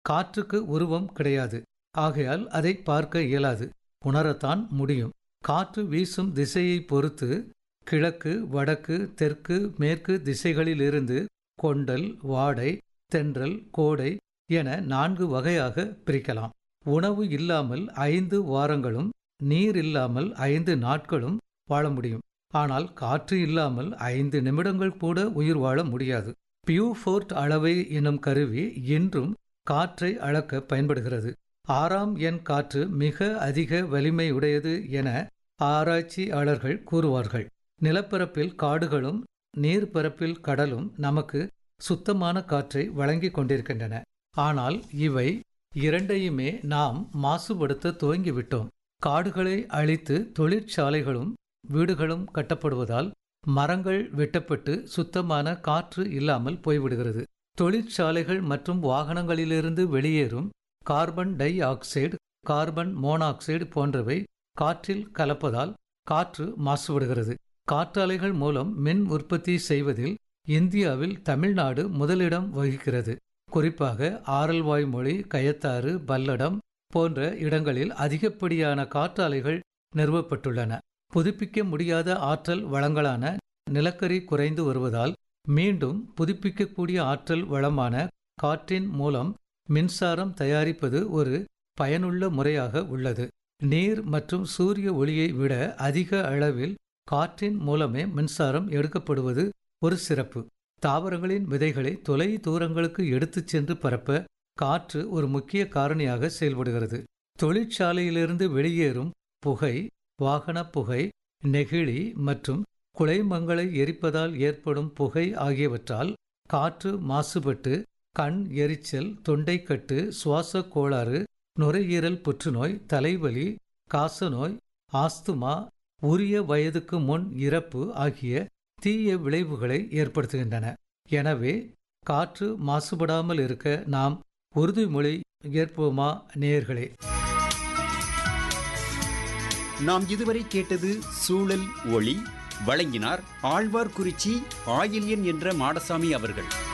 காற்றுக்கு உருவம் கிடையாது ஆகையால் அதை பார்க்க இயலாது உணரத்தான் முடியும் காற்று வீசும் திசையை பொறுத்து கிழக்கு வடக்கு தெற்கு மேற்கு திசைகளிலிருந்து கொண்டல் வாடை தென்றல் கோடை என நான்கு வகையாக பிரிக்கலாம் உணவு இல்லாமல் ஐந்து வாரங்களும் நீர் இல்லாமல் ஐந்து நாட்களும் வாழ முடியும் ஆனால் காற்று இல்லாமல் ஐந்து நிமிடங்கள் கூட உயிர் வாழ முடியாது பியூஃபோர்ட் அளவை எனும் கருவி இன்றும் காற்றை அளக்க பயன்படுகிறது ஆறாம் எண் காற்று மிக அதிக வலிமை உடையது என ஆராய்ச்சியாளர்கள் கூறுவார்கள் நிலப்பரப்பில் காடுகளும் நீர்ப்பரப்பில் கடலும் நமக்கு சுத்தமான காற்றை வழங்கிக் கொண்டிருக்கின்றன ஆனால் இவை இரண்டையுமே நாம் மாசுபடுத்த துவங்கிவிட்டோம் காடுகளை அழித்து தொழிற்சாலைகளும் வீடுகளும் கட்டப்படுவதால் மரங்கள் வெட்டப்பட்டு சுத்தமான காற்று இல்லாமல் போய்விடுகிறது தொழிற்சாலைகள் மற்றும் வாகனங்களிலிருந்து வெளியேறும் carbon dioxide carbon monoxide போன்றவை காற்றில் கலப்பதால் காற்று மாசுபடுகிறது காற்றாலைகள் மூலம் மின் உற்பத்தி செய்வதில் இந்தியாவில் தமிழ்நாடு முதலிடம் வகிக்கிறது குறிப்பாக ஆரல்வாய் மொழி கயத்தாறு பல்லடம் போன்ற இடங்களில் அதிகப்படியான காற்றாலைகள் நிறுவப்பட்டுள்ளன புதுப்பிக்க முடியாத ஆற்றல் வளங்களான நிலக்கரி குறைந்து வருவதால் மீண்டும் புதுப்பிக்கக்கூடிய ஆற்றல் வளமான காற்றின் மூலம் மின்சாரம் தயாரிப்பது ஒரு பயனுள்ள முறையாக உள்ளது நீர் மற்றும் சூரிய ஒளியை விட அதிக அளவில் காற்றின் மூலமே மின்சாரம் எடுக்கப்படுவது ஒரு சிறப்பு தாவரங்களின் விதைகளை தொலை தூரங்களுக்கு எடுத்துச் சென்று பரப்ப காற்று ஒரு முக்கிய காரணியாக செயல்படுகிறது தொழிற்சாலையிலிருந்து வெளியேறும் புகை வாகன புகை நெகிழி மற்றும் குலைமங்களை எரிப்பதால் ஏற்படும் புகை ஆகியவற்றால் காற்று மாசுபட்டு கண் எரிச்சல் தொண்டைக்கட்டு சுவாச கோளாறு நுரையீரல் புற்றுநோய் தலைவலி காசநோய் ஆஸ்துமா உரிய வயதுக்கு முன் இறப்பு ஆகிய தீய விளைவுகளை ஏற்படுத்துகின்றன எனவே காற்று மாசுபடாமல் இருக்க நாம் உறுதிமொழி ஏற்போமா நேயர்களே நாம் இதுவரை கேட்டது சூழல் ஒளி வழங்கினார் ஆழ்வார்குறிச்சி ஆயில்யன் என்ற மாடசாமி அவர்கள்